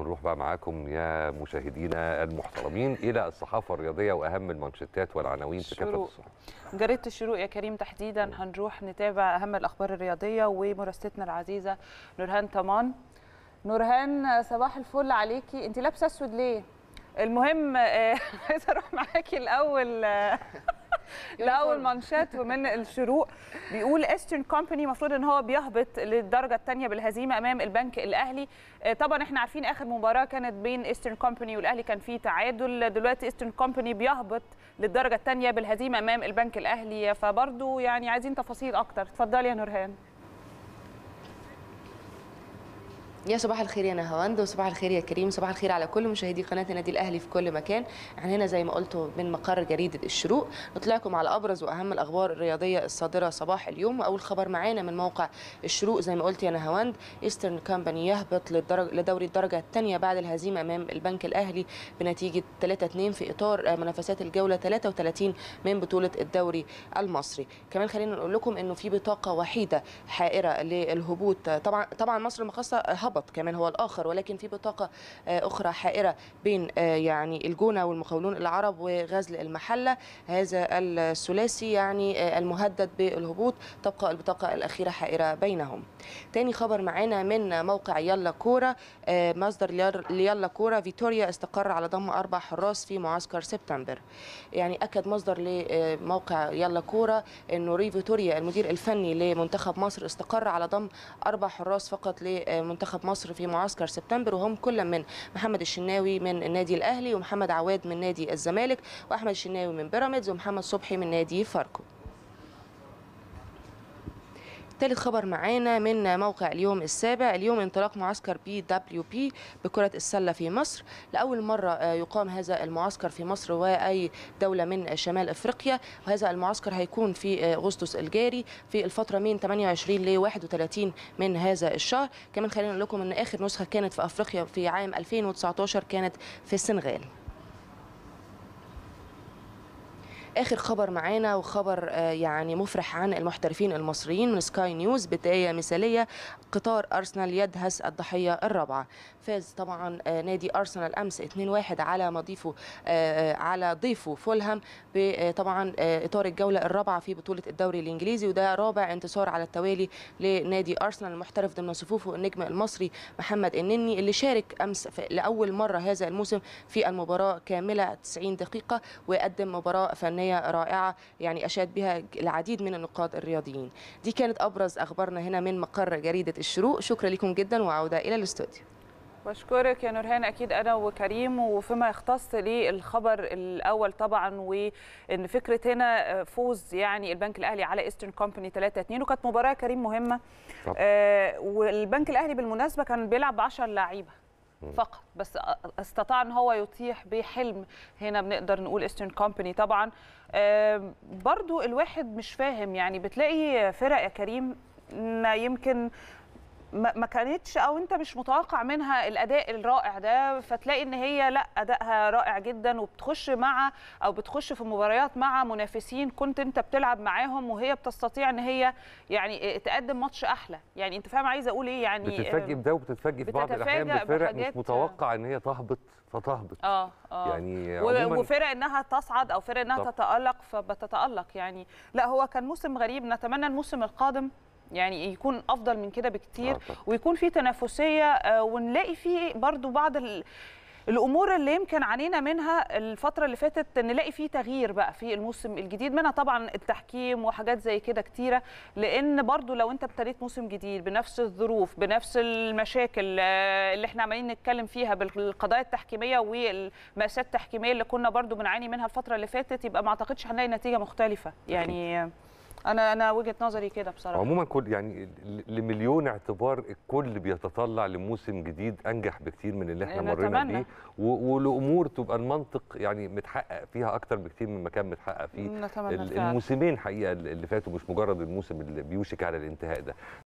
نروح بقى معاكم يا مشاهدينا المحترمين الى الصحافه الرياضيه واهم المانشيتات والعناوين في كافه الشروق. الصحف جريدة الشروق يا كريم تحديدا هنروح نتابع أهم الأخبار الرياضية ومراسلتنا العزيزة نورهان طمان نورهان صباح الفل عليكي أنت لابسة أسود ليه؟ المهم آه، عايزة أروح معاكي الأول آه، لأول مانشات ومن الشروق بيقول ايسترن كومباني المفروض ان هو بيهبط للدرجه الثانيه بالهزيمه امام البنك الاهلي آه، طبعا احنا عارفين اخر مباراه كانت بين ايسترن كومباني والاهلي كان في تعادل دلوقتي ايسترن كومباني بيهبط للدرجه الثانيه بالهزيمه امام البنك الاهلي فبرضه يعني عايزين تفاصيل اكتر اتفضلي يا نورهان يا صباح الخير يا نهاوند وصباح الخير يا كريم صباح الخير على كل مشاهدي قناه النادي الاهلي في كل مكان احنا هنا زي ما قلتوا من مقر جريده الشروق نطلع لكم على ابرز واهم الاخبار الرياضيه الصادره صباح اليوم واول خبر معانا من موقع الشروق زي ما قلت يا نهاوند ايسترن كامباني يهبط للدرج لدوري الدرجه الثانيه بعد الهزيمه امام البنك الاهلي بنتيجه 3 2 في اطار منافسات الجوله 33 من بطوله الدوري المصري كمان خلينا نقول لكم انه في بطاقه وحيده حائره للهبوط طبعا طبعا مصر المقاصه هبط كمان هو الاخر ولكن في بطاقه آه، اخرى حائره بين آه، يعني الجونه والمقاولون العرب وغزل المحله هذا الثلاثي يعني آه، المهدد بالهبوط تبقى البطاقه الاخيره حائره بينهم تاني خبر معانا من موقع يلا كوره آه، مصدر لير- ليلا كوره فيتوريا استقر على ضم اربع حراس في معسكر سبتمبر يعني اكد مصدر لموقع يلا كوره انه ري فيتوريا المدير الفني لمنتخب مصر استقر على ضم اربع حراس فقط لمنتخب مصر في معسكر سبتمبر وهم كل من محمد الشناوي من النادي الاهلي ومحمد عواد من نادي الزمالك واحمد الشناوي من بيراميدز ومحمد صبحي من نادي فاركو ثالث خبر معانا من موقع اليوم السابع اليوم انطلاق معسكر بي دبليو بي بكرة السلة في مصر لأول مرة آه، يقام هذا المعسكر في مصر وأي دولة من شمال أفريقيا وهذا المعسكر هيكون في آه، أغسطس الجاري في الفترة من 28 ل 31 من هذا الشهر كمان خلينا نقول لكم أن آخر نسخة كانت في أفريقيا في عام 2019 كانت في السنغال اخر خبر معانا وخبر آه، يعني مفرح عن المحترفين المصريين من سكاي نيوز بدايه مثاليه قطار ارسنال يدهس الضحيه الرابعه فاز طبعا آه، نادي ارسنال امس 2-1 على مضيفه آه، آه، على ضيفه فولهام طبعا اطار الجوله الرابعه في بطوله الدوري الانجليزي وده رابع انتصار على التوالي لنادي ارسنال المحترف ضمن صفوفه النجم المصري محمد النني اللي شارك امس في- لاول مره هذا الموسم في المباراه كامله 90 دقيقه وقدم مباراه فنيه رائعه يعني اشاد بها العديد من النقاد الرياضيين دي كانت ابرز اخبارنا هنا من مقر جريده الشروق شكرا لكم جدا وعوده الى الاستوديو بشكرك يا نورهان اكيد انا وكريم وفيما يختص للخبر الاول طبعا وان فكره هنا فوز يعني البنك الاهلي على ايسترن كومباني 3 2 وكانت مباراه كريم مهمه طبعا. آه والبنك الاهلي بالمناسبه كان بيلعب ب 10 لعيبه فقط بس استطاع ان هو يطيح بحلم هنا بنقدر نقول ايسترن كومباني طبعا آه برضو الواحد مش فاهم يعني بتلاقي فرق يا كريم إن يمكن ما ما كانتش او انت مش متوقع منها الاداء الرائع ده فتلاقي ان هي لا ادائها رائع جدا وبتخش مع او بتخش في مباريات مع منافسين كنت انت بتلعب معاهم وهي بتستطيع ان هي يعني تقدم ماتش احلى يعني انت فاهم عايزه اقول ايه يعني بتتفاجئ بده وبتتفاجئ في بعض الاحيان بتتفاجأ بفرق بحاجات- مش متوقع ان هي تهبط فتهبط اه اه يعني و- عموماً- وفرق انها تصعد او فرق انها طب. تتالق فبتتالق يعني لا هو كان موسم غريب نتمنى الموسم القادم يعني يكون افضل من كده بكتير آه طبعاً. ويكون في تنافسيه آه، ونلاقي فيه برضو بعض ال... الامور اللي يمكن عانينا منها الفتره اللي فاتت نلاقي فيه تغيير بقى في الموسم الجديد منها طبعا التحكيم وحاجات زي كده كتيره لان برضو لو انت ابتديت موسم جديد بنفس الظروف بنفس المشاكل آه، اللي احنا عمالين نتكلم فيها بالقضايا التحكيميه والمأساة التحكيميه اللي كنا برضو بنعاني منها الفتره اللي فاتت يبقى ما اعتقدش هنلاقي نتيجه مختلفه يعني انا انا وجهه نظري كده بصراحه عموما كل يعني ل- لمليون اعتبار الكل بيتطلع لموسم جديد انجح بكتير من اللي احنا مرينا نتمنى. بيه و- ولامور تبقى المنطق يعني متحقق فيها اكتر بكتير من ما كان متحقق فيه نتمنى ال- فعلا. الموسمين حقيقه اللي فاتوا مش مجرد الموسم اللي بيوشك على الانتهاء ده